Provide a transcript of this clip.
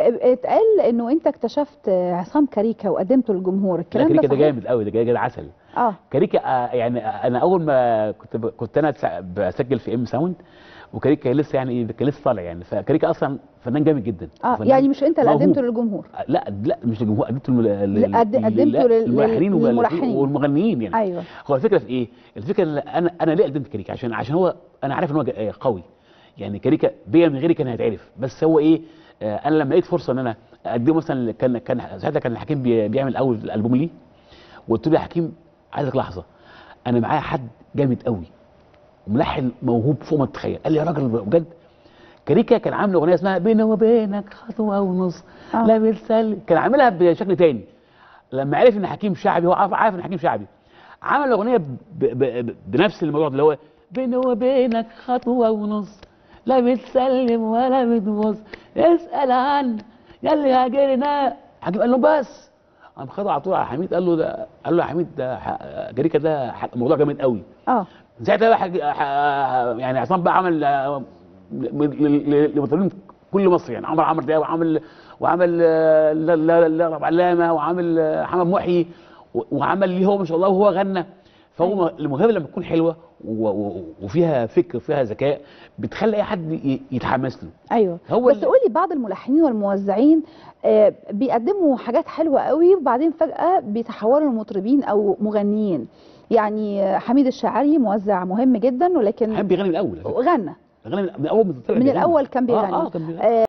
اتقال انه انت اكتشفت عصام كاريكا وقدمته للجمهور لا الكلام كاريكا ده صحيح؟ جامد قوي ده جامد عسل اه كاريكا آه، يعني انا اول ما كنت ب... كنت انا تسع- بسجل في ام ساوند وكاريكا لسه يعني إيه، كان لسه طالع يعني فكاريكا اصلا فنان جامد جدا اه فنان يعني مش انت اللي موهوب. قدمته للجمهور آه، لا لا مش للجمهور قدمته لل- لل- لا، قد- قدمته لل- لل- للملحنين والمؤلفين للملحنين. والمغنيين يعني ايوه هو الفكره في ايه؟ الفكره ان انا انا ليه قدمت كاريكا؟ عشان عشان هو انا عارف ان هو جا- قوي يعني كاريكا بيا من غيري كان هيتعرف بس هو ايه؟ آه انا لما لقيت فرصه ان انا اقدمه مثلا كان كان ساعتها كان الحكيم بي- بيعمل اول الالبوم ليه وقلت له يا حكيم عايزك لحظه انا معايا حد جامد قوي وملحن موهوب فوق ما تتخيل قال لي يا راجل بجد كاريكا كان عامل اغنيه اسمها بيني وبينك خطوه ونص آه. لا بتسلي كان عاملها بشكل تاني لما عرف ان حكيم شعبي هو عارف عارف ان حكيم شعبي عمل اغنيه ب... ب... ب... بنفس الموضوع ده اللي هو بيني وبينك خطوه ونص لا بتسلم ولا بتبص اسال عن يلي هاجرنا حكيم قال له بس قام خده على طول على حميد قال له ده قال له يا حميد ده ح... جريكا ده ح... موضوع جامد قوي اه من ساعتها بقى حاج... ح... يعني عصام بقى عمل آه، ل- ل- ل- لمطربين كل مصر يعني عمر عمرو دياب وعمل وعمل آه، لا لا لا رب علامه وعمل آه، محمد محيي و- وعمل ليه هو ما شاء الله وهو غنى فهو الموهبه لما تكون حلوه و... و... وفيها فكر وفيها ذكاء بتخلي اي حد ي... يتحمس له ايوه هو بس ال- قولي بعض الملحنين والموزعين آه، بيقدموا حاجات حلوه قوي وبعدين فجاه بيتحولوا لمطربين او مغنيين يعني آه، حميد الشاعري موزع مهم جدا ولكن حابب يغني من الاول غنى غني من اول ما طلع من بيغني. الاول كان بيغني اه, آه كان بيغني آه،